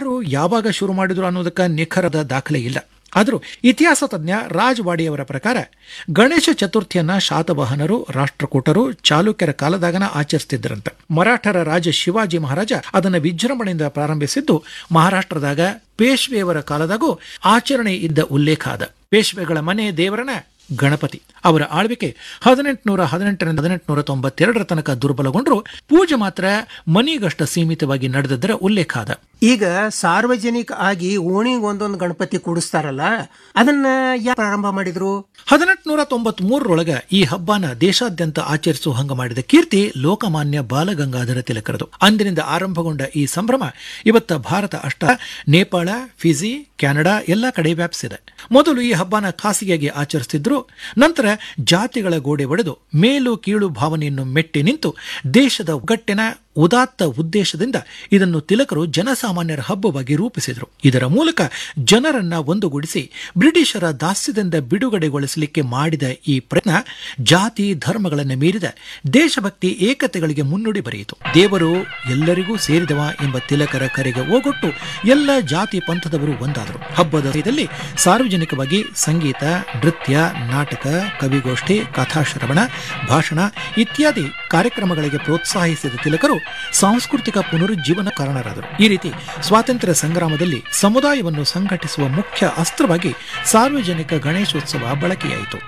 ಯಾರು ಯಾವಾಗ ಶುರು ಮಾಡಿದ್ರು ಅನ್ನೋದಕ್ಕೆ ನಿಖರದ ದಾಖಲೆ ಇಲ್ಲ ಆದರೂ ಇತಿಹಾಸ ತಜ್ಞ ರಾಜ್ ವಾಡಿಯವರ ಪ್ರಕಾರ ಗಣೇಶ ಚತುರ್ಥಿಯನ್ನ ಶಾತವಾಹನರು ರಾಷ್ಟ್ರಕೂಟರು ಚಾಲುಕ್ಯರ ಕಾಲದಾಗನ ಆಚರಿಸ್ತಿದ್ದರಂತೆ ಮರಾಠರ ರಾಜ ಶಿವಾಜಿ ಮಹಾರಾಜ ಅದನ್ನು ವಿಜೃಂಭಣೆಯಿಂದ ಪ್ರಾರಂಭಿಸಿದ್ದು ಮಹಾರಾಷ್ಟ್ರದಾಗ ಪೇಶ್ವೆಯವರ ಕಾಲದಾಗೂ ಆಚರಣೆ ಇದ್ದ ಉಲ್ಲೇಖ ಅದ ಪೇಶ್ವೆಗಳ ಮನೆ ದೇವರನ ಗಣಪತಿ ಅವರ ಆಳ್ವಿಕೆ ಹದಿನೆಂಟುನೂರ ಹದಿನೆಂಟರಿಂದ ಹದಿನೆಂಟುನೂರ ತೊಂಬತ್ತೆರಡರ ತನಕ ದುರ್ಬಲಗೊಂಡರೂ ಪೂಜೆ ಮಾತ್ರ ಮನಿಗಷ್ಟ ಸೀಮಿತವಾಗಿ ನಡೆದದ್ದರ ಉಲ್ಲೇಖ ಅದ ಈಗ ಸಾರ್ವಜನಿಕ ಆಗಿ ಓಣಿಗೆ ಒಂದೊಂದು ಗಣಪತಿ ಕೂಡಿಸ್ತಾರಲ್ಲ ಅದನ್ನ ಯಾಕೆ ಪ್ರಾರಂಭ ಮಾಡಿದ್ರು ಹದಿನೆಂಟುನೂರ ತೊಂಬತ್ ಮೂರರೊಳಗ ಈ ಹಬ್ಬನ ದೇಶಾದ್ಯಂತ ಆಚರಿಸುವ ಹಂಗ ಮಾಡಿದ ಕೀರ್ತಿ ಲೋಕಮಾನ್ಯ ಬಾಲಗಂಗಾಧರ ತಿಲಕರದು ಅಂದಿನಿಂದ ಆರಂಭಗೊಂಡ ಈ ಸಂಭ್ರಮ ಇವತ್ತ ಭಾರತ ಅಷ್ಟ ನೇಪಾಳ ಫಿಜಿ ಕೆನಡಾ ಎಲ್ಲ ಕಡೆ ವ್ಯಾಪಿಸಿದೆ ಮೊದಲು ಈ ಹಬ್ಬನ ಖಾಸಗಿಯಾಗಿ ಆಚರಿಸ್ತಿದ್ರು ನಂತರ ಜಾತಿಗಳ ಗೋಡೆ ಒಡೆದು ಮೇಲು ಕೀಳು ಭಾವನೆಯನ್ನು ಮೆಟ್ಟಿ ನಿಂತು ದೇಶದ ಒಗ್ಗಟ್ಟಿನ ಉದಾತ್ತ ಉದ್ದೇಶದಿಂದ ಇದನ್ನು ತಿಲಕರು ಜನಸಾಮಾನ್ಯರ ಹಬ್ಬವಾಗಿ ರೂಪಿಸಿದರು ಇದರ ಮೂಲಕ ಜನರನ್ನ ಒಂದುಗೂಡಿಸಿ ಬ್ರಿಟಿಷರ ದಾಸ್ಯದಿಂದ ಬಿಡುಗಡೆಗೊಳಿಸಲಿಕ್ಕೆ ಮಾಡಿದ ಈ ಪ್ರಯತ್ನ ಜಾತಿ ಧರ್ಮಗಳನ್ನು ಮೀರಿದ ದೇಶಭಕ್ತಿ ಏಕತೆಗಳಿಗೆ ಮುನ್ನುಡಿ ಬರೆಯಿತು ದೇವರು ಎಲ್ಲರಿಗೂ ಸೇರಿದವ ಎಂಬ ತಿಲಕರ ಕರೆಗೆ ಓಗೊಟ್ಟು ಎಲ್ಲ ಜಾತಿ ಪಂಥದವರು ಒಂದಾದರು ಹಬ್ಬದ ಸಮಯದಲ್ಲಿ ಸಾರ್ವಜನಿಕವಾಗಿ ಸಂಗೀತ ನೃತ್ಯ ನಾಟಕ ಕವಿಗೋಷ್ಠಿ ಕಥಾಶ್ರವಣ ಭಾಷಣ ಇತ್ಯಾದಿ ಕಾರ್ಯಕ್ರಮಗಳಿಗೆ ಪ್ರೋತ್ಸಾಹಿಸಿದ ತಿಲಕರು ಸಾಂಸ್ಕೃತಿಕ ಪುನರುಜ್ಜೀವನ ಕಾರಣರಾದರು ಈ ರೀತಿ ಸ್ವಾತಂತ್ರ್ಯ ಸಂಗ್ರಾಮದಲ್ಲಿ ಸಮುದಾಯವನ್ನು ಸಂಘಟಿಸುವ ಮುಖ್ಯ ಅಸ್ತ್ರವಾಗಿ ಸಾರ್ವಜನಿಕ ಗಣೇಶೋತ್ಸವ ಬಳಕೆಯಾಯಿತು